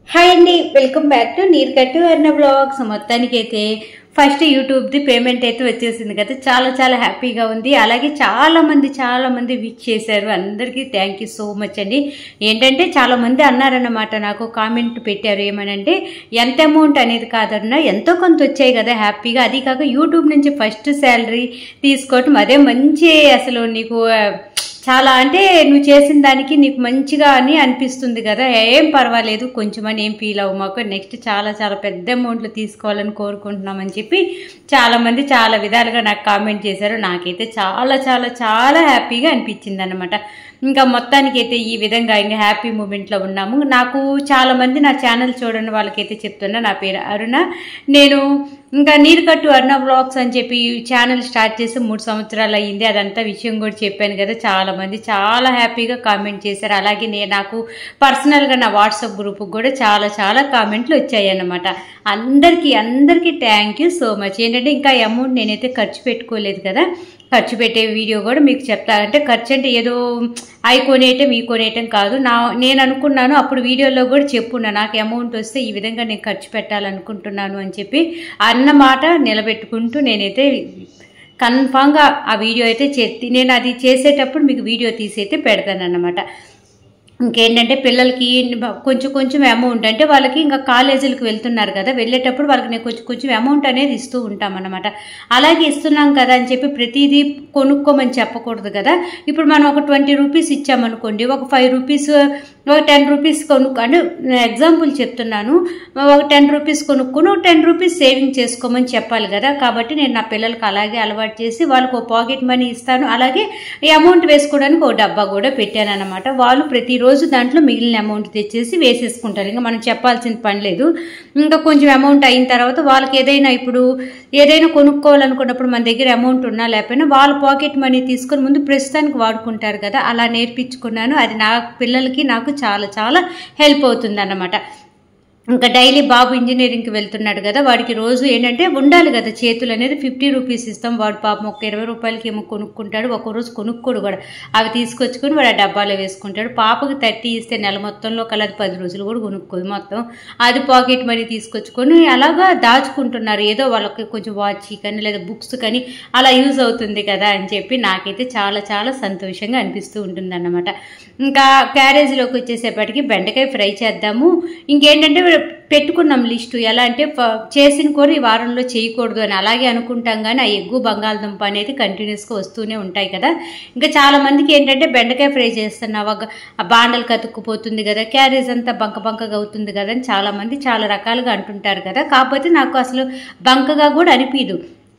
hi అండి welcome back to నీర్ కట్టు అన్న బ్లాగ్స్ మొత్తానికి అయితే ఫస్ట్ యూట్యూబ్ది పేమెంట్ అయితే వచ్చేసింది కదా చాలా చాలా హ్యాపీగా ఉంది అలాగే చాలా మంది చాలా మంది విచ్ చేశారు అందరికీ థ్యాంక్ యూ సో మచ్ అండి ఏంటంటే చాలా మంది అన్నారన్నమాట నాకు కామెంట్ పెట్టారు ఏమనంటే ఎంత అమౌంట్ అనేది కాదన్నా ఎంతో కొంత వచ్చాయి కదా హ్యాపీగా అది కాక యూట్యూబ్ నుంచి ఫస్ట్ శాలరీ తీసుకోవటం అదే మంచి అసలు నీకు ఆ, చాలా అంటే నువ్వు చేసిన దానికి నీకు మంచిగా అని అనిపిస్తుంది కదా ఏం పర్వాలేదు కొంచెం అని ఏం ఫీల్ అవ్వు మాకు నెక్స్ట్ చాలా చాలా పెద్ద అమౌంట్లు తీసుకోవాలని కోరుకుంటున్నామని చెప్పి చాలా మంది చాలా విధాలుగా నాకు కామెంట్ చేశారు నాకైతే చాలా చాలా చాలా హ్యాపీగా అనిపించింది అనమాట ఇంకా మొత్తానికి అయితే ఈ విధంగా ఇంకా హ్యాపీ మూమెంట్లో ఉన్నాము నాకు చాలా మంది నా ఛానల్ చూడండి వాళ్ళకైతే చెప్తున్నా నా పేరు అరుణ నేను ఇంకా నీరు కట్టు అరుణ బ్లాగ్స్ అని చెప్పి ఈ ఛానల్ స్టార్ట్ చేసి మూడు సంవత్సరాలు అయ్యింది అదంతా విషయం కూడా చెప్పాను కదా చాలా మంది చాలా హ్యాపీగా కామెంట్ చేశారు అలాగే నేను నాకు పర్సనల్గా నా వాట్సాప్ గ్రూప్కి కూడా చాలా చాలా కామెంట్లు వచ్చాయి అన్నమాట అందరికీ అందరికీ థ్యాంక్ యూ సో మచ్ ఏంటంటే ఇంకా అమౌంట్ నేనైతే ఖర్చు పెట్టుకోలేదు కదా ఖర్చు పెట్టే వీడియో కూడా మీకు చెప్తా అంటే ఖర్చు అంటే ఏదో అవి కొనేయటం ఈ కొనేయటం కాదు నా నేను అనుకున్నాను అప్పుడు వీడియోలో కూడా చెప్పున్నా నాకు అమౌంట్ వస్తే ఈ విధంగా నేను ఖర్చు పెట్టాలనుకుంటున్నాను అని చెప్పి అన్న మాట నిలబెట్టుకుంటూ నేనైతే కన్ఫామ్గా ఆ వీడియో అయితే చేతి నేను అది చేసేటప్పుడు మీకు వీడియో తీసి అయితే పెడతాను అన్నమాట ఇంకేంటంటే పిల్లలకి కొంచెం కొంచెం అమౌంట్ అంటే వాళ్ళకి ఇంకా కాలేజీలకు వెళ్తున్నారు కదా వెళ్ళేటప్పుడు వాళ్ళకి నేను కొంచెం కొంచెం అమౌంట్ అనేది ఇస్తూ ఉంటాం అనమాట అలాగే ఇస్తున్నాం కదా అని చెప్పి ప్రతిదీ కొనుక్కోమని చెప్పకూడదు కదా ఇప్పుడు మనం ఒక ట్వంటీ రూపీస్ ఇచ్చామనుకోండి ఒక ఫైవ్ రూపీస్ ఒక టెన్ రూపీస్ కొనుక్కో అంటే ఎగ్జాంపుల్ చెప్తున్నాను ఒక టెన్ రూపీస్ కొనుక్కొని ఒక టెన్ రూపీస్ సేవింగ్ చేసుకోమని చెప్పాలి కదా కాబట్టి నేను నా పిల్లలకి అలాగే అలవాటు చేసి వాళ్ళకి ఒక పాకెట్ మనీ ఇస్తాను అలాగే ఈ అమౌంట్ వేసుకోవడానికి ఒక డబ్బా కూడా పెట్టాను అనమాట వాళ్ళు ప్రతిరోజు దాంట్లో మిగిలిన అమౌంట్ తెచ్చేసి వేసేసుకుంటారు ఇంకా మనం చెప్పాల్సిన పని లేదు ఇంకా కొంచెం అమౌంట్ అయిన తర్వాత వాళ్ళకి ఏదైనా ఇప్పుడు ఏదైనా కొనుక్కోవాలనుకున్నప్పుడు మన దగ్గర అమౌంట్ ఉన్నా లేకపోయినా వాళ్ళ పాకెట్ మనీ తీసుకొని ముందు ప్రస్తుతానికి వాడుకుంటారు కదా అలా నేర్పించుకున్నాను అది నా పిల్లలకి నాకు చాలా చాలా హెల్ప్ అవుతుంది అన్నమాట ఇంకా డైలీ బాబు ఇంజనీరింగ్కి వెళ్తున్నాడు కదా వాడికి రోజు ఏంటంటే ఉండాలి కదా చేతులు అనేది ఫిఫ్టీ రూపీస్ ఇస్తాం వాడు పాపం ఒక ఇరవై రూపాయలకి ఏమో కొనుక్కుంటాడు ఒక రోజు కొనుక్కోడు కూడా అవి తీసుకొచ్చుకొని వాడు ఆ డబ్బాలో వేసుకుంటాడు పాపకి థర్టీ ఇస్తే నెల మొత్తంలో కలది పది రోజులు కూడా కొనుక్కోదు మొత్తం అది పాకెట్ మనీ తీసుకొచ్చుకొని అలాగా దాచుకుంటున్నారు ఏదో వాళ్ళకి కొంచెం వాచ్ కానీ లేదా బుక్స్ కానీ అలా యూజ్ అవుతుంది కదా అని చెప్పి నాకైతే చాలా చాలా సంతోషంగా అనిపిస్తూ ఉంటుంది అన్నమాట ఇంకా క్యారేజీలోకి వచ్చేసేపటికి బెండకాయ ఫ్రై చేద్దాము ఇంకేంటంటే పెట్టుకున్నాం లిస్టు ఎలా అంటే ఫ- చేసిన కూర ఈ వారంలో చేయకూడదు అని అలాగే అనుకుంటాం కానీ ఆ ఎగ్గు బంగాళదుంప అనేది కంటిన్యూస్గా వస్తూనే ఉంటాయి కదా ఇంకా చాలా మందికి ఏంటంటే బెండకాయ ఫ్రై చేస్తున్నావా గ- ఆ బాండలు కతుక్కుపోతుంది కదా క్యారేజ్ అంతా బంక బంకగా అవుతుంది కదా అని చాలా మంది చాలా రకాలుగా అంటుంటారు కదా కాకపోతే నాకు అసలు బంకగా కూడా అనిపించదు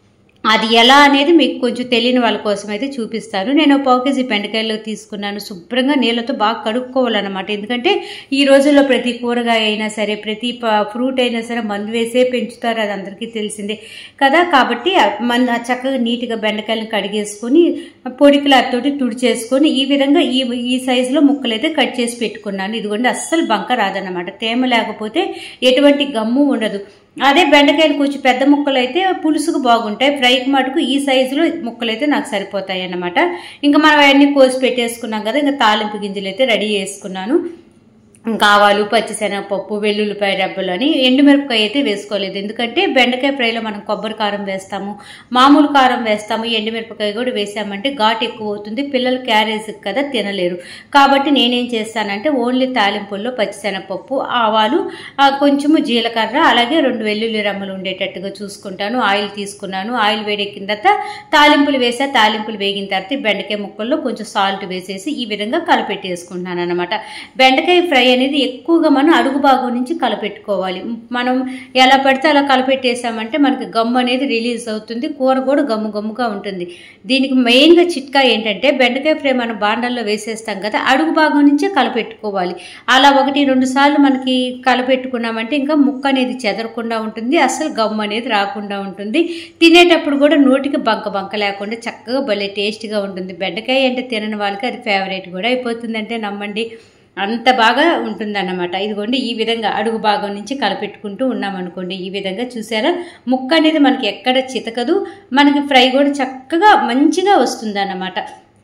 అది ఎలా అనేది మీకు కొంచెం తెలియని వాళ్ళ కోసం అయితే చూపిస్తాను నేను ఒక పావు కేజీ బెండకాయలు తీసుకున్నాను శుభ్రంగా నీళ్ళతో బాగా కడుక్కోవాలన్నమాట ఎందుకంటే ఈ రోజుల్లో ప్రతి కూరగాయ అయినా సరే ప్రతి ప- ఫ్రూట్ అయినా సరే మందు వేసే పెంచుతారు అది అందరికీ తెలిసిందే కదా కాబట్టి ఆ మన చక్కగా నీట్గా బెండకాయలను కడిగేసుకొని పొడికిలాతోటి తుడిచేసుకొని ఈ విధంగా ఈ ఈ సైజులో ముక్కలు అయితే కట్ చేసి పెట్టుకున్నాను ఇదిగోండి అస్సలు బంక రాదన్నమాట తేమ లేకపోతే ఎటువంటి గమ్ము ఉండదు అదే బెండకాయలు కొంచెం పెద్ద ముక్కలు అయితే పులుసుకు బాగుంటాయి ఫ్రైకి మటుకు ఈ సైజులో ముక్కలు అయితే నాకు సరిపోతాయి అన్నమాట ఇంకా మనం అవన్నీ కోసి పెట్టేసుకున్నాం కదా ఇంకా తాలింపు గింజలు అయితే రెడీ చేసుకున్నాను ఇంకా ఆవాలు పచ్చిశనగపప్పు వెల్లుల్లిపాయ డబ్బలు అని ఎండుమిరపకాయ అయితే వేసుకోలేదు ఎందుకంటే బెండకాయ ఫ్రైలో మనం కొబ్బరి కారం వేస్తాము మామూలు కారం వేస్తాము ఎండుమిరపకాయ కూడా వేసామంటే ఘాటు ఎక్కువ అవుతుంది పిల్లలు క్యారేజ్ కదా తినలేరు కాబట్టి నేనేం చేస్తానంటే ఓన్లీ తాలింపుల్లో పచ్చిశనగపప్పు ఆవాలు ఆ, కొంచెము జీలకర్ర అలాగే రెండు వెల్లుల్లి రమ్మలు ఉండేటట్టుగా చూసుకుంటాను ఆయిల్ తీసుకున్నాను ఆయిల్ వేడెక్కిన తర్వాత తాలింపులు వేసా తాలింపులు వేగిన తర్వాత ఈ బెండకాయ ముక్కల్లో కొంచెం సాల్ట్ వేసేసి ఈ విధంగా కలపెట్టేసుకుంటున్నాను అనమాట బెండకాయ ఫ్రై అనేది ఎక్కువగా మనం అడుగు భాగం నుంచి కలపెట్టుకోవాలి మనం ఎలా పడితే అలా కలపెట్టేసామంటే మనకి గమ్ము అనేది రిలీజ్ అవుతుంది కూర కూడా గమ్ము గమ్ముగా ఉంటుంది దీనికి మెయిన్గా చిట్కా ఏంటంటే బెండకాయ ఫ్రై మనం బాండల్లో వేసేస్తాం కదా అడుగు భాగం నుంచే కలపెట్టుకోవాలి అలా ఒకటి రెండు సార్లు మనకి కలపెట్టుకున్నామంటే ఇంకా ముక్క అనేది చెదరకుండా ఉంటుంది అసలు గమ్ము అనేది రాకుండా ఉంటుంది తినేటప్పుడు కూడా నోటికి బంక బంక లేకుండా చక్కగా భలే టేస్ట్గా ఉంటుంది బెండకాయ అంటే తినని వాళ్ళకి అది ఫేవరెట్ కూడా అయిపోతుంది అంటే నమ్మండి అంత బాగా ఉంటుందన్నమాట ఇదిగోండి ఈ విధంగా అడుగు భాగం నుంచి కలపెట్టుకుంటూ ఉన్నామనుకోండి ఈ విధంగా చూసారా ముక్క అనేది మనకి ఎక్కడ చితకదు మనకి ఫ్రై కూడా చక్కగా మంచిగా వస్తుంది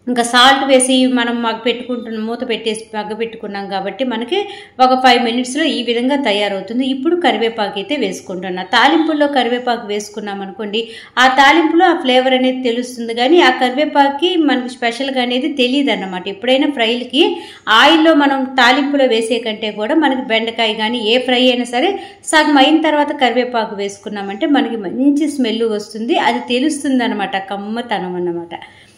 ఇంకా సాల్ట్ వేసి మనం మగ్గ పెట్టుకుంటున్న మూత పెట్టేసి మగ్గ పెట్టుకున్నాం కాబట్టి మనకి ఒక ఫైవ్ మినిట్స్లో ఈ విధంగా తయారవుతుంది ఇప్పుడు కరివేపాకు అయితే వేసుకుంటున్నా తాలింపుల్లో కరివేపాకు వేసుకున్నాం అనుకోండి ఆ తాలింపులో ఆ ఫ్లేవర్ అనేది తెలుస్తుంది కానీ ఆ కరివేపాకుకి మనకి స్పెషల్గా అనేది తెలియదు అన్నమాట ఎప్పుడైనా ఫ్రైలకి ఆయిల్లో మనం తాలింపులో వేసే కంటే కూడా మనకి బెండకాయ కానీ ఏ ఫ్రై అయినా సరే సగం అయిన తర్వాత కరివేపాకు వేసుకున్నామంటే మనకి మంచి స్మెల్ వస్తుంది అది తెలుస్తుంది అనమాట కమ్మతనం అన్నమాట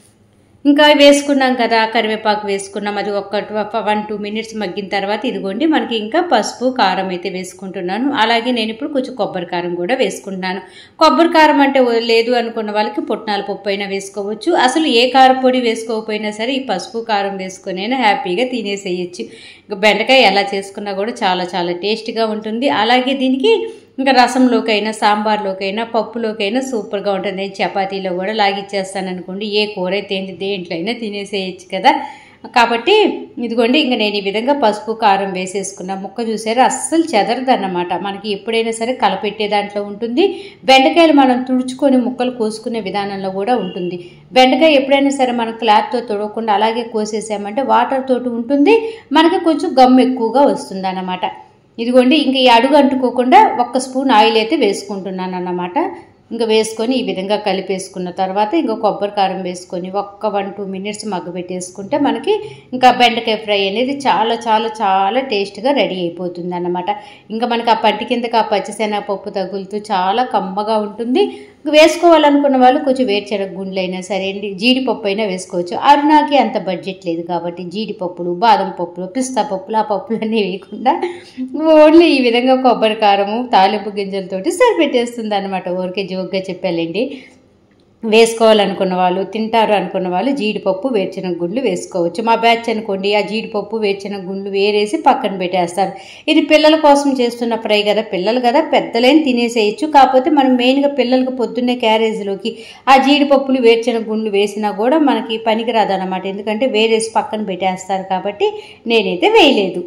ఇంకా వేసుకున్నాం కదా కరివేపాకు వేసుకున్నాం అది ఒక వన్ టూ మినిట్స్ మగ్గిన తర్వాత ఇదిగోండి మనకి ఇంకా పసుపు కారం అయితే వేసుకుంటున్నాను అలాగే నేను ఇప్పుడు కొంచెం కొబ్బరి కారం కూడా వేసుకుంటున్నాను కొబ్బరి కారం అంటే లేదు అనుకున్న వాళ్ళకి పుట్నాల పప్పు అయినా వేసుకోవచ్చు అసలు ఏ కారపొడి వేసుకోకపోయినా సరే ఈ పసుపు కారం వేసుకునైనా హ్యాపీగా తినేసేయచ్చు ఇంకా బెండకాయ ఎలా చేసుకున్నా కూడా చాలా చాలా టేస్ట్గా ఉంటుంది అలాగే దీనికి ఇంకా రసంలోకైనా సాంబార్లోకైనా పప్పులోకైనా సూపర్గా ఉంటుంది నేను చపాతీలో కూడా లాగిచ్చేస్తాను అనుకోండి ఏ కూర అయితే ఏంటి దేంట్లో అయినా తినేసేయచ్చు కదా కాబట్టి ఇదిగోండి ఇంకా నేను ఈ విధంగా పసుపు కారం వేసేసుకున్న ముక్క చూసారా అస్సలు చెదరదన్నమాట మనకి ఎప్పుడైనా సరే కలపెట్టే దాంట్లో ఉంటుంది బెండకాయలు మనం తుడుచుకొని ముక్కలు కోసుకునే విధానంలో కూడా ఉంటుంది బెండకాయ ఎప్పుడైనా సరే మనం క్లాత్తో తొడవకుండా అలాగే కోసేసామంటే వాటర్ తోటి ఉంటుంది మనకి కొంచెం గమ్ ఎక్కువగా వస్తుంది అన్నమాట ఇదిగోండి ఇంక ఈ అడుగు అంటుకోకుండా ఒక్క స్పూన్ ఆయిల్ అయితే వేసుకుంటున్నాను అన్నమాట ఇంకా వేసుకొని ఈ విధంగా కలిపేసుకున్న తర్వాత ఇంకా కొబ్బరి కారం వేసుకొని ఒక్క వన్ టూ మినిట్స్ మగ్గబెట్టేసుకుంటే మనకి ఇంకా బెండకాయ ఫ్రై అనేది చాలా చాలా చాలా టేస్ట్గా రెడీ అయిపోతుంది అన్నమాట ఇంకా మనకి ఆ పంటి కిందకి ఆ పచ్చిశనగపప్పు తగులుతూ చాలా కమ్మగా ఉంటుంది వేసుకోవాలనుకున్న వాళ్ళు కొంచెం వేరుశనగ గుండ్లు అయినా సరే అండి జీడిపప్పు అయినా వేసుకోవచ్చు అరుణాకి అంత బడ్జెట్ లేదు కాబట్టి జీడిపప్పులు బాదం పప్పులు పిస్తా పప్పులు ఆ పప్పులన్నీ వేయకుండా ఓన్లీ ఈ విధంగా కొబ్బరి కారము తాలింపు గింజలతోటి సరిపెట్టేస్తుంది అనమాట ఊరికే జోక్గా చెప్పాలండి వేసుకోవాలనుకున్న వాళ్ళు తింటారు అనుకున్న వాళ్ళు జీడిపప్పు వేరుశనగ గుండ్లు వేసుకోవచ్చు మా బ్యాచ్ అనుకోండి ఆ జీడిపప్పు వేరుశనగ గుండ్లు వేరేసి పక్కన పెట్టేస్తారు ఇది పిల్లల కోసం చేస్తున్న ఫ్రై కదా పిల్లలు కదా పెద్దలైన తినేసేయచ్చు కాకపోతే మనం మెయిన్గా పిల్లలకు పొద్దున్నే క్యారేజీలోకి ఆ జీడిపప్పులు వేరుశనగ గుండ్లు వేసినా కూడా మనకి పనికిరాదు అనమాట ఎందుకంటే వేరేసి పక్కన పెట్టేస్తారు కాబట్టి నేనైతే వేయలేదు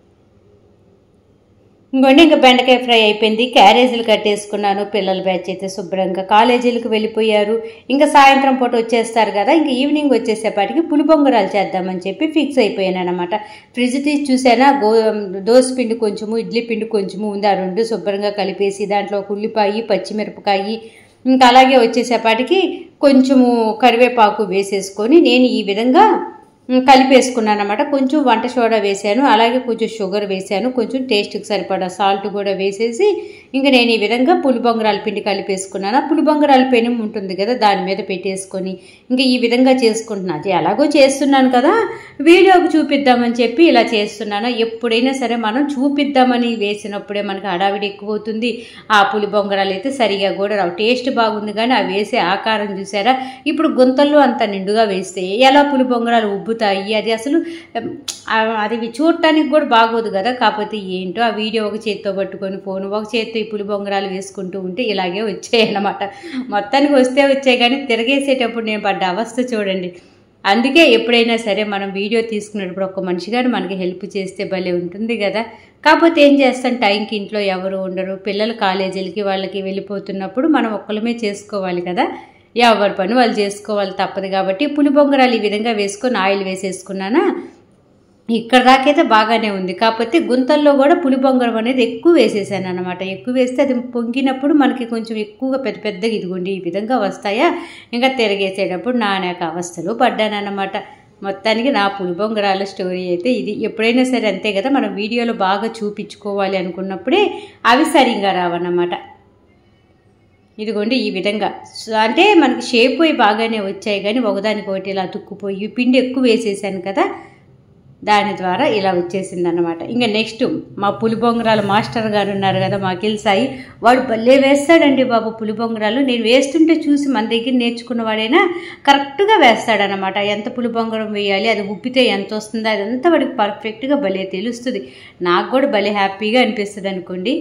ఇంకోండి ఇంకా బెండకాయ ఫ్రై అయిపోయింది క్యారేజీలు కట్టేసుకున్నాను పిల్లల బ్యాచ్ అయితే శుభ్రంగా కాలేజీలకు వెళ్ళిపోయారు ఇంకా సాయంత్రం పూట వచ్చేస్తారు కదా ఇంకా ఈవినింగ్ వచ్చేసేపాటికి పులిబొంగరాలు చేద్దామని చెప్పి ఫిక్స్ అయిపోయాను అనమాట ఫ్రిడ్జ్ తీసి చూసానా గో దోశ పిండి కొంచెము ఇడ్లీ పిండి కొంచెము ఉంది ఆ రెండు శుభ్రంగా కలిపేసి దాంట్లో ఒక ఉల్లిపాయ పచ్చిమిరపకాయ ఇంకా అలాగే వచ్చేసేపాటికి కొంచెము కరివేపాకు వేసేసుకొని నేను ఈ విధంగా కలిపేసుకున్నాను అనమాట కొంచెం వంట సోడా వేసాను అలాగే కొంచెం షుగర్ వేసాను కొంచెం టేస్ట్కి సరిపడా సాల్ట్ కూడా వేసేసి ఇంకా నేను ఈ విధంగా పులిబొంగరాల పిండి కలిపేసుకున్నాను ఆ పులిబొంగరాల పెనం ఉంటుంది కదా దాని మీద పెట్టేసుకొని ఇంకా ఈ విధంగా చేసుకుంటున్నాను అది ఎలాగో చేస్తున్నాను కదా వీడియోకి చూపిద్దామని చెప్పి ఇలా చేస్తున్నాను ఎప్పుడైనా సరే మనం చూపిద్దామని వేసినప్పుడే మనకి హడావిడి ఎక్కువ అవుతుంది ఆ పులిబొంగరాలు అయితే సరిగా కూడా రావు టేస్ట్ బాగుంది కానీ ఆ వేసే ఆకారం చూసారా ఇప్పుడు గుంతల్లో అంత నిండుగా వేస్తే ఎలా పులిబొంగరాలు ఉబ్బుతాయి అది అసలు అది చూడటానికి కూడా బాగోదు కదా కాకపోతే ఏంటో ఆ వీడియో ఒక చేతితో పట్టుకొని ఫోన్ ఒక చేతితో ఈ పులి బొంగరాలు వేసుకుంటూ ఉంటే ఇలాగే వచ్చాయి అన్నమాట మొత్తానికి వస్తే వచ్చాయి కానీ తిరగేసేటప్పుడు నేను పడ్డ అవస్థ చూడండి అందుకే ఎప్పుడైనా సరే మనం వీడియో తీసుకునేటప్పుడు ఒక మనిషి గారు మనకి హెల్ప్ చేస్తే భలే ఉంటుంది కదా కాకపోతే ఏం చేస్తాం టైంకి ఇంట్లో ఎవరు ఉండరు పిల్లలు కాలేజీలకి వాళ్ళకి వెళ్ళిపోతున్నప్పుడు మనం ఒక్కలమే చేసుకోవాలి కదా ఎవరి పని వాళ్ళు చేసుకోవాలి తప్పదు కాబట్టి పులిబొంగరాలు ఈ విధంగా వేసుకొని ఆయిల్ వేసేసుకున్నానా ఇక్కడ దాకైతే బాగానే ఉంది కాకపోతే గుంతల్లో కూడా పులిబొంగరం అనేది ఎక్కువ వేసేసాను అనమాట ఎక్కువ వేస్తే అది పొంగినప్పుడు మనకి కొంచెం ఎక్కువగా పెద్ద పెద్దగా ఇదిగోండి ఈ విధంగా వస్తాయా ఇంకా తిరగేసేటప్పుడు నానాక అవస్థలు పడ్డానన్నమాట మొత్తానికి నా పులిబొంగరాల స్టోరీ అయితే ఇది ఎప్పుడైనా సరే అంతే కదా మనం వీడియోలో బాగా చూపించుకోవాలి అనుకున్నప్పుడే అవి సరిగ్గా రావన్నమాట ఇదిగోండి ఈ విధంగా అంటే మనకి షేప్ పోయి బాగానే వచ్చాయి కానీ ఒకదానికొకటి ఇలా తుక్కుపోయి పిండి ఎక్కువ వేసేసాను కదా దాని ద్వారా ఇలా వచ్చేసింది అనమాట ఇంకా నెక్స్ట్ మా పులిబొంగరాల మాస్టర్ గారు ఉన్నారు కదా మా సాయి వాడు భలే వేస్తాడండి బాబు పులిబొంగరాలు నేను వేస్తుంటే చూసి మన దగ్గర నేర్చుకున్న వాడైనా కరెక్ట్గా వేస్తాడనమాట ఎంత పులిబొంగరం వేయాలి అది ఉబ్బితే ఎంత వస్తుందో అదంతా వాడికి పర్ఫెక్ట్గా భలే తెలుస్తుంది నాకు కూడా భలే హ్యాపీగా అనిపిస్తుంది అనుకోండి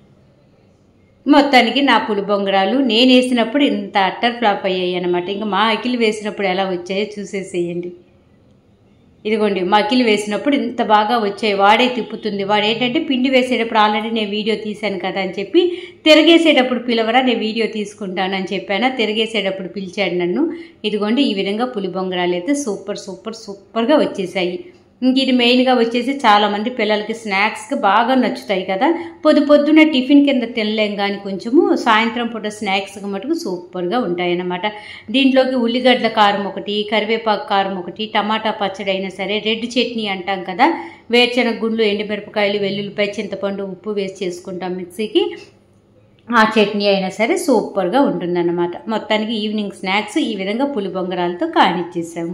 మొత్తానికి నా పులిబొంగరాలు నేను వేసినప్పుడు ఇంత అట్టర్ ఫ్లాప్ అయ్యాయి అనమాట ఇంకా మా అఖిల్ వేసినప్పుడు ఎలా వచ్చాయో చూసేసేయండి ఇదిగోండి మకిలి వేసినప్పుడు ఇంత బాగా వచ్చాయి వాడే తిప్పుతుంది వాడు ఏంటంటే పిండి వేసేటప్పుడు ఆల్రెడీ నేను వీడియో తీశాను కదా అని చెప్పి తిరగేసేటప్పుడు పిలవరా నేను వీడియో తీసుకుంటానని చెప్పాను తిరగేసేటప్పుడు పిలిచాడు నన్ను ఇదిగోండి ఈ విధంగా పులి బొంగరాలు అయితే సూపర్ సూపర్ సూపర్గా వచ్చేసాయి ఇంక ఇది మెయిన్గా వచ్చేసి చాలామంది పిల్లలకి స్నాక్స్కి బాగా నచ్చుతాయి కదా పొద్దు పొద్దున్న టిఫిన్ కింద తినలేం కానీ కొంచెము సాయంత్రం పూట స్నాక్స్కి మటుకు సూపర్గా ఉంటాయి అన్నమాట దీంట్లోకి ఉల్లిగడ్డల కారం ఒకటి కరివేపాకు కారం ఒకటి టమాటా పచ్చడి అయినా సరే రెడ్ చట్నీ అంటాం కదా వేరుశనగ గుండ్లు ఎండుమిరపకాయలు వెల్లుల్లిపాయ చింతపండు ఉప్పు వేసి చేసుకుంటాం మిక్సీకి ఆ చట్నీ అయినా సరే సూపర్గా ఉంటుందన్నమాట మొత్తానికి ఈవినింగ్ స్నాక్స్ ఈ విధంగా పులి బొంగరాలతో కానిచ్చేసాము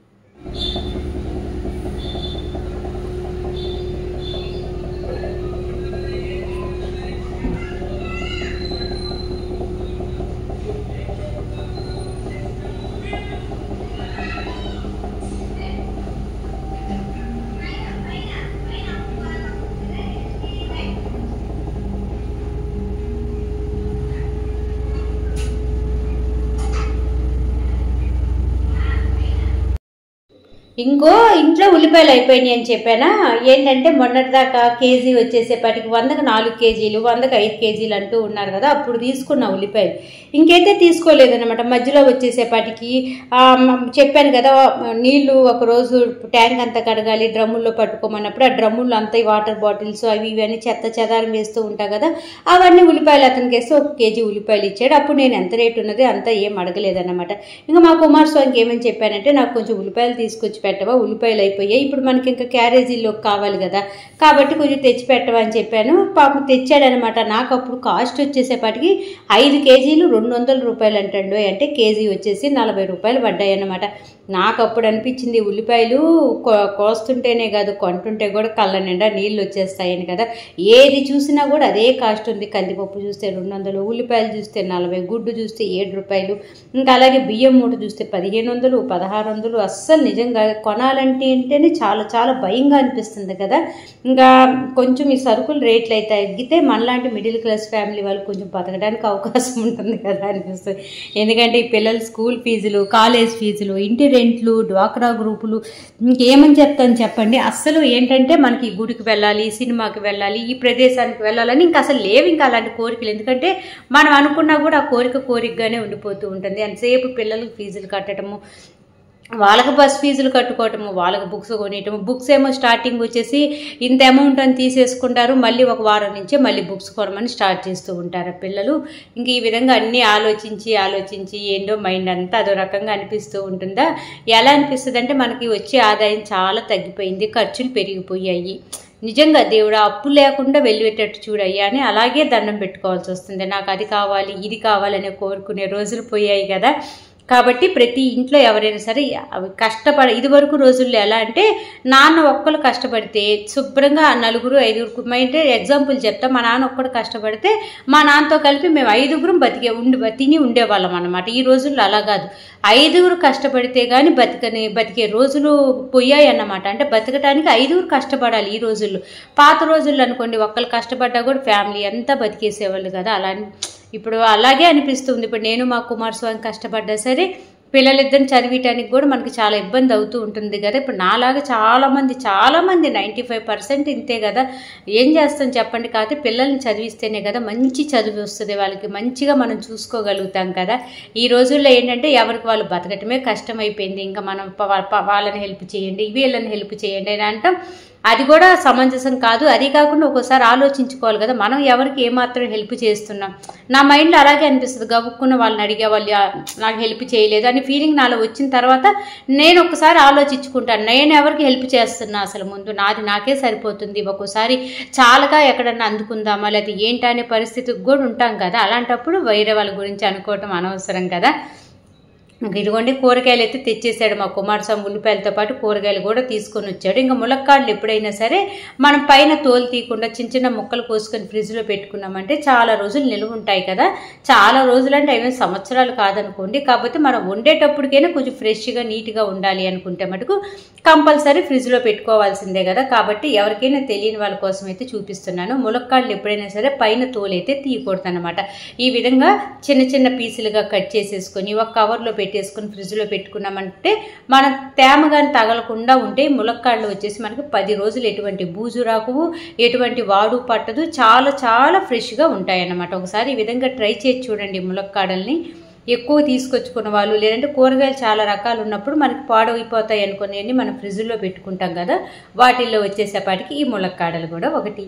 ఇంకో ఇంట్లో ఉల్లిపాయలు అయిపోయినాయి అని చెప్పానా ఏంటంటే మొన్నటిదాకా కేజీ వచ్చేసేపటికి వందకు నాలుగు కేజీలు వందకు ఐదు కేజీలు అంటూ ఉన్నారు కదా అప్పుడు తీసుకున్న ఉల్లిపాయలు ఇంకైతే తీసుకోలేదన్నమాట మధ్యలో వచ్చేసేపటికి ఆ, మ- చెప్పాను కదా నీళ్లు ఒక రోజు ట్యాంక్ అంతా కడగాలి డ్రమ్ముల్లో పట్టుకోమన్నప్పుడు ఆ డ్రమ్ముల్లో అంతా ఈ వాటర్ బాటిల్స్ అవి ఇవి అని చెత్త చెదారం వేస్తూ ఉంటా కదా అవన్నీ ఉల్లిపాయలు అతనికి వేస్తే ఒక కేజీ ఉల్లిపాయలు ఇచ్చాడు అప్పుడు నేను ఎంత రేటు ఉన్నది అంతా ఏం అడగలేదన్నమాట ఇంకా మా కుమారస్వామికి ఏమని చెప్పానంటే నాకు కొంచెం ఉల్లిపాయలు తీసుకొచ్చి పెట్టవా ఉల్లిపాయలు అయిపోయాయి ఇప్పుడు మనకి ఇంకా క్యారేజీలో కావాలి కదా కాబట్టి కొంచెం తెచ్చి పెట్టవా అని చెప్పాను పాపం తెచ్చాడనమాట నాకు అప్పుడు కాస్ట్ వచ్చేసేపటికి ఐదు కేజీలు రెండు వందల రూపాయలు అంటాడు అంటే కేజీ వచ్చేసి నలభై రూపాయలు పడ్డాయి అన్నమాట నాకు అప్పుడు అనిపించింది ఉల్లిపాయలు కో- కోస్తుంటేనే కాదు కొంటుంటే కూడా కళ్ళ నిండా నీళ్ళు వచ్చేస్తాయని కదా ఏది చూసినా కూడా అదే కాస్ట్ ఉంది కందిపప్పు చూస్తే రెండు వందలు ఉల్లిపాయలు చూస్తే నలభై గుడ్డు చూస్తే ఏడు రూపాయలు ఇంకా అలాగే బియ్యం మూట చూస్తే పదిహేను వందలు పదహారు వందలు అస్సలు నిజంగా కొనాలంటే ఏంటనే చాలా చాలా భయంగా అనిపిస్తుంది కదా ఇంకా కొంచెం ఈ సరుకులు రేట్లు అయితే తగ్గితే మనలాంటి మిడిల్ క్లాస్ ఫ్యామిలీ వాళ్ళు కొంచెం బతకడానికి అవకాశం ఉంటుంది కదా అనిపిస్తుంది ఎందుకంటే ఈ పిల్లల స్కూల్ ఫీజులు కాలేజ్ ఫీజులు ఇంటి రెంట్లు డ్వాక్రా గ్రూపులు ఇంకేమని చెప్తాను చెప్పండి అస్సలు ఏంటంటే మనకి ఈ గుడికి వెళ్ళాలి సినిమాకి వెళ్ళాలి ఈ ప్రదేశానికి వెళ్ళాలని ఇంకా అసలు లేవు ఇంకా అలాంటి కోరికలు ఎందుకంటే మనం అనుకున్నా కూడా ఆ కోరిక కోరికగానే ఉండిపోతూ ఉంటుంది అంతసేపు పిల్లలకు ఫీజులు కట్టడము వాళ్ళకి బస్ ఫీజులు కట్టుకోవటము వాళ్ళకి బుక్స్ కొనియటము బుక్స్ ఏమో స్టార్టింగ్ వచ్చేసి ఇంత అమౌంట్ అని తీసేసుకుంటారు మళ్ళీ ఒక వారం నుంచే మళ్ళీ బుక్స్ కొనమని స్టార్ట్ చేస్తూ ఉంటారు ఆ పిల్లలు ఇంక ఈ విధంగా అన్నీ ఆలోచించి ఆలోచించి ఏంటో మైండ్ అంతా అదో రకంగా అనిపిస్తూ ఉంటుందా ఎలా అనిపిస్తుంది అంటే మనకి వచ్చే ఆదాయం చాలా తగ్గిపోయింది ఖర్చులు పెరిగిపోయాయి నిజంగా దేవుడు ఆ అప్పు లేకుండా వెళ్ళేటట్టు చూడయ్యా అని అలాగే దండం పెట్టుకోవాల్సి వస్తుంది నాకు అది కావాలి ఇది కావాలని కోరుకునే రోజులు పోయాయి కదా కాబట్టి ప్రతి ఇంట్లో ఎవరైనా సరే అవి కష్టపడ ఇదివరకు రోజుల్లో ఎలా అంటే నాన్న ఒక్కరు కష్టపడితే శుభ్రంగా ఆ నలుగురు ఐదుగురు అంటే ఎగ్జాంపుల్ చెప్తా మా నాన్న ఒక్కడు కష్టపడితే మా నాన్నతో కలిపి మేము ఐదుగురం బతికే ఉండి తిని ఉండేవాళ్ళం అనమాట ఈ రోజుల్లో అలా కాదు ఐదుగురు కష్టపడితే కానీ బతికని బతికే రోజులు పోయాయి అన్నమాట అంటే బతకడానికి ఐదుగురు కష్టపడాలి ఈ రోజుల్లో పాత రోజుల్లో అనుకోండి ఒక్కరు కష్టపడ్డా కూడా ఫ్యామిలీ అంతా బతికేసేవాళ్ళు కదా అలా అని- ఇప్పుడు అలాగే అనిపిస్తుంది ఇప్పుడు నేను మా కుమారస్వామి కష్టపడ్డా సరే పిల్లలిద్దరిని చదివించడానికి కూడా మనకి చాలా ఇబ్బంది అవుతూ ఉంటుంది కదా ఇప్పుడు నాలాగా చాలామంది చాలామంది నైంటీ ఫైవ్ పర్సెంట్ ఇంతే కదా ఏం చేస్తాం చెప్పండి కాకపోతే పిల్లల్ని చదివిస్తేనే కదా మంచి చదువు వస్తుంది వాళ్ళకి మంచిగా మనం చూసుకోగలుగుతాం కదా ఈ రోజుల్లో ఏంటంటే ఎవరికి వాళ్ళు బతకటమే కష్టం అయిపోయింది ఇంకా మనం ప- ప- వాళ్ళని హెల్ప్ చేయండి వీళ్ళని హెల్ప్ చేయండి అని అంటాం అది కూడా సమంజసం కాదు అది కాకుండా ఒక్కోసారి ఆలోచించుకోవాలి కదా మనం ఎవరికి ఏమాత్రం హెల్ప్ చేస్తున్నాం నా మైండ్లో అలాగే అనిపిస్తుంది గబుక్కున్న వాళ్ళని అడిగే వాళ్ళు "ఆ, నాకు హెల్ప్ చేయలేదు అని ఫీలింగ్ నాలో వచ్చిన తర్వాత నేను ఒకసారి ఆలోచించుకుంటాను నేను ఎవరికి హెల్ప్ చేస్తున్నా అసలు ముందు నాది నాకే సరిపోతుంది ఒక్కోసారి చాలాగా ఎక్కడన్నా అందుకుందామా లేదా ఏంటి అనే పరిస్థితికి కూడా ఉంటాం కదా అలాంటప్పుడు వేరే వాళ్ళ గురించి అనుకోవటం అనవసరం కదా ఇంక ఇదిగోండి కూరగాయలు అయితే తెచ్చేసాడు మా కుమారస్వామి ఉల్లిపాయలతో పాటు కూరగాయలు కూడా తీసుకొని వచ్చాడు ఇంకా ములక్కాడలు ఎప్పుడైనా సరే మనం పైన తోలు తీయకుండా చిన్న చిన్న ముక్కలు కోసుకొని ఫ్రిడ్జ్లో పెట్టుకున్నామంటే చాలా రోజులు నిలువ ఉంటాయి కదా చాలా రోజులు అంటే అవి సంవత్సరాలు కాదనుకోండి కాకపోతే మనం వండేటప్పటికైనా కొంచెం ఫ్రెష్గా నీట్గా ఉండాలి అనుకుంటే మటుకు కంపల్సరీ ఫ్రిడ్జ్లో పెట్టుకోవాల్సిందే కదా కాబట్టి ఎవరికైనా తెలియని వాళ్ళ కోసం అయితే చూపిస్తున్నాను ములక్కాడలు ఎప్పుడైనా సరే పైన తోలు అయితే తీయకూడదు అనమాట ఈ విధంగా చిన్న చిన్న పీసులుగా కట్ చేసేసుకొని ఒక కవర్లో పెట్టేసుకుని ఫ్రిడ్జ్లో పెట్టుకున్నామంటే మన తేమ కానీ తగలకుండా ఉంటే ములక్కాడలు వచ్చేసి మనకి పది రోజులు ఎటువంటి బూజు రాకు ఎటువంటి వాడు పట్టదు చాలా చాలా ఫ్రెష్గా ఉంటాయి అన్నమాట ఒకసారి ఈ విధంగా ట్రై చేసి చూడండి ములక్కాడల్ని ఎక్కువ తీసుకొచ్చుకున్న వాళ్ళు లేదంటే కూరగాయలు చాలా రకాలు ఉన్నప్పుడు మనకి పాడైపోతాయి అనుకునేవి మనం ఫ్రిడ్జ్లో పెట్టుకుంటాం కదా వాటిల్లో వచ్చేసేపాటికి ఈ ములక్కాడలు కూడా ఒకటి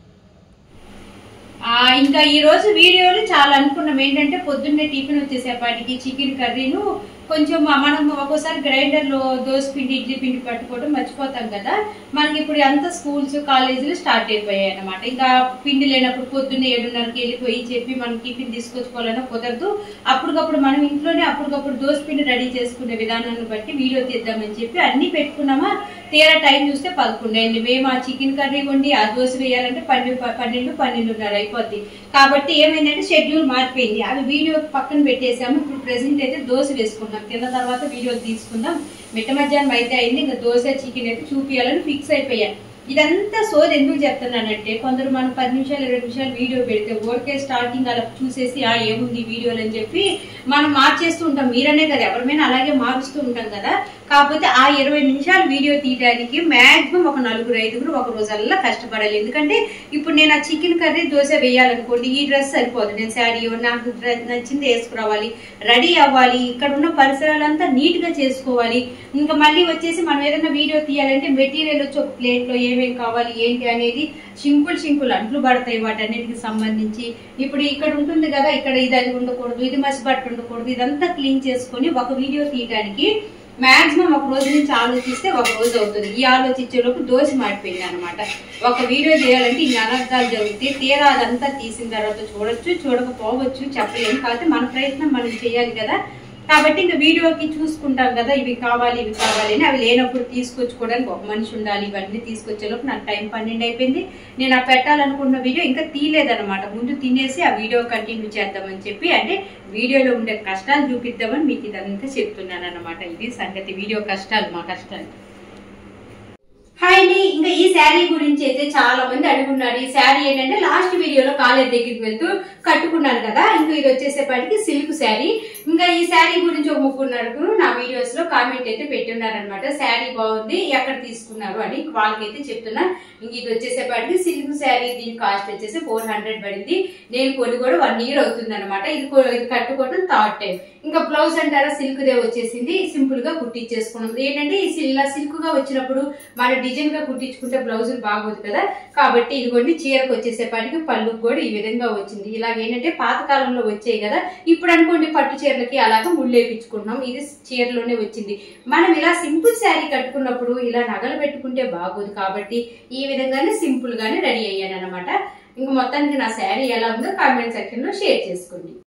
ఆ, ఇంకా ఈ రోజు వీడియోలు చాలా అనుకున్నాం ఏంటంటే పొద్దున్నే టిఫిన్ వచ్చేసేపాటికి చికెన్ కర్రీను కొంచెం మనం ఒక్కోసారి గ్రైండర్ లో దోశ పిండి ఇడ్లీ పిండి పట్టుకోవడం మర్చిపోతాం కదా మనకి ఇప్పుడు అంతా స్కూల్స్ కాలేజీలు స్టార్ట్ అయిపోయాయి అన్నమాట ఇంకా పిండి లేనప్పుడు పొద్దున్నే ఏడున్నరకి వెళ్ళిపోయి చెప్పి మనం టిఫిన్ తీసుకొచ్చుకోవాలన్నా కుదరదు అప్పటికప్పుడు మనం ఇంట్లోనే అప్పటికప్పుడు దోశ పిండి రెడీ చేసుకునే విధానాన్ని బట్టి వీడియో తీద్దామని చెప్పి అన్ని పెట్టుకున్నామా తీరా టైం చూస్తే పదకొండు అయింది మేము ఆ చికెన్ కర్రీ వండి ఆ దోశ వేయాలంటే పన్నెండు పన్నెండు పన్నెండున్నర అయిపోద్ది కాబట్టి ఏమైందంటే షెడ్యూల్ మారిపోయింది అవి వీడియో పక్కన పెట్టేసాము ఇప్పుడు ప్రెసెంట్ అయితే దోశ వేసుకున్నాం తిన్న తర్వాత వీడియో తీసుకుందాం మిట్ట మధ్యాహ్నం అయితే అయింది ఇంకా దోశ చికెన్ అయితే చూపించాలని ఫిక్స్ అయిపోయాను ఇదంతా సోది ఎందుకు చెప్తున్నానంటే కొందరు మనం పది నిమిషాలు ఇరవై నిమిషాలు వీడియో పెడితే ఓకే స్టార్టింగ్ అలా చూసేసి ఆ ఏముంది వీడియోలు అని చెప్పి మనం మార్చేస్తూ ఉంటాం మీరనే కదా ఎవరిమైనా అలాగే మారుస్తూ ఉంటాం కదా కాకపోతే ఆ ఇరవై నిమిషాలు వీడియో తీయడానికి మాక్సిమం ఒక నలుగురు ఐదుగురు ఒక రోజల్లా కష్టపడాలి ఎందుకంటే ఇప్పుడు నేను ఆ చికెన్ కర్రీ దోశ వేయాలనుకోండి ఈ డ్రెస్ సరిపోదు నేను శారీ నాకు డ్రెస్ నచ్చింది వేసుకురావాలి రెడీ అవ్వాలి ఇక్కడ ఉన్న పరిసరాలంతా నీట్ గా చేసుకోవాలి ఇంకా మళ్ళీ వచ్చేసి మనం ఏదైనా వీడియో తీయాలంటే మెటీరియల్ వచ్చి ఒక ప్లేట్ లో ఏమేమి కావాలి ఏంటి అనేది సింపుల్ సింపుల్ అంట్లు పడతాయి వాటన్నిటికి సంబంధించి ఇప్పుడు ఇక్కడ ఉంటుంది కదా ఇక్కడ ఇది అది ఉండకూడదు ఇది మసి బట్ట ఉండకూడదు ఇదంతా క్లీన్ చేసుకొని ఒక వీడియో తీయడానికి మాక్సిమం ఒక రోజు నుంచి ఆలోచిస్తే ఒక రోజు అవుతుంది ఈ ఆలోచించేలోపు దోశ మాడిపోయింది అనమాట ఒక వీడియో చేయాలంటే ఇన్ని అనర్థాలు జరుగుతాయి తీరా అదంతా తీసిన తర్వాత చూడొచ్చు చూడకపోవచ్చు చెప్పలేము కాకపోతే మన ప్రయత్నం మనం చేయాలి కదా కాబట్టి ఇంకా వీడియోకి చూసుకుంటాం కదా ఇవి కావాలి ఇవి కావాలి అని అవి లేనప్పుడు తీసుకొచ్చుకోవడానికి ఒక మనిషి ఉండాలి ఇవన్నీ తీసుకొచ్చేలోపు నాకు టైం పన్నెండు అయిపోయింది నేను ఆ పెట్టాలనుకున్న వీడియో ఇంకా తీయలేదన్నమాట ముందు తినేసి ఆ వీడియో కంటిన్యూ చేద్దామని చెప్పి అంటే వీడియోలో ఉండే కష్టాలు చూపిద్దామని మీకు ఇదంతా చెప్తున్నాను అనమాట ఇది సంగతి వీడియో కష్టాలు మా కష్టాలు హాయ్ అండి ఇంకా ఈ శారీ గురించి అయితే చాలా మంది అడుగున్నారు ఈ శారీ ఏంటంటే లాస్ట్ వీడియోలో కాలేజ్ దగ్గరికి వెళ్తూ కట్టుకున్నాను కదా ఇంకా ఇది వచ్చేసేపాటికి సిల్క్ శారీ ఇంకా ఈ శారీ గురించి ఒక ముగ్గురున్నరకు నా వీడియోస్ లో కామెంట్ అయితే పెట్టున్నారు అనమాట శారీ బాగుంది ఎక్కడ తీసుకున్నారు అని వాళ్ళకైతే చెప్తున్నా ఇంక ఇది వచ్చేసేపాటికి సిల్క్ శారీ దీని కాస్ట్ వచ్చేసి ఫోర్ హండ్రెడ్ పడింది నేను కొని కూడా వన్ ఇయర్ అవుతుంది అనమాట ఇది కొ- ఇది కట్టుకోవడం థర్డ్ టైం ఇంకా బ్లౌజ్ అంటారా సిల్క్ దే వచ్చేసింది సింపుల్ గా కుట్టించేసుకున్నాం ఏంటంటే ఈ సిల్- ఇలా సిల్క్ గా వచ్చినప్పుడు మన డిజైన్ గా కుట్టించుకుంటే బ్లౌజులు బాగోదు కదా కాబట్టి ఇదిగోండి చీరకు వచ్చేసేపాటికి పళ్ళు కూడా ఈ విధంగా వచ్చింది ఇలాగ ఏంటంటే పాతకాలంలో వచ్చాయి కదా ఇప్పుడు అనుకోండి పట్టు చీరలకి అలాగా ముళ్ళేపించుకుంటున్నాం ఇది చీరలోనే వచ్చింది మనం ఇలా సింపుల్ శారీ కట్టుకున్నప్పుడు ఇలా నగలు పెట్టుకుంటే బాగోదు కాబట్టి ఈ విధంగానే సింపుల్ గానే రెడీ అయ్యాను అనమాట ఇంకా మొత్తానికి నా శారీ ఎలా ఉందో కామెంట్ సెక్షన్ లో షేర్ చేసుకోండి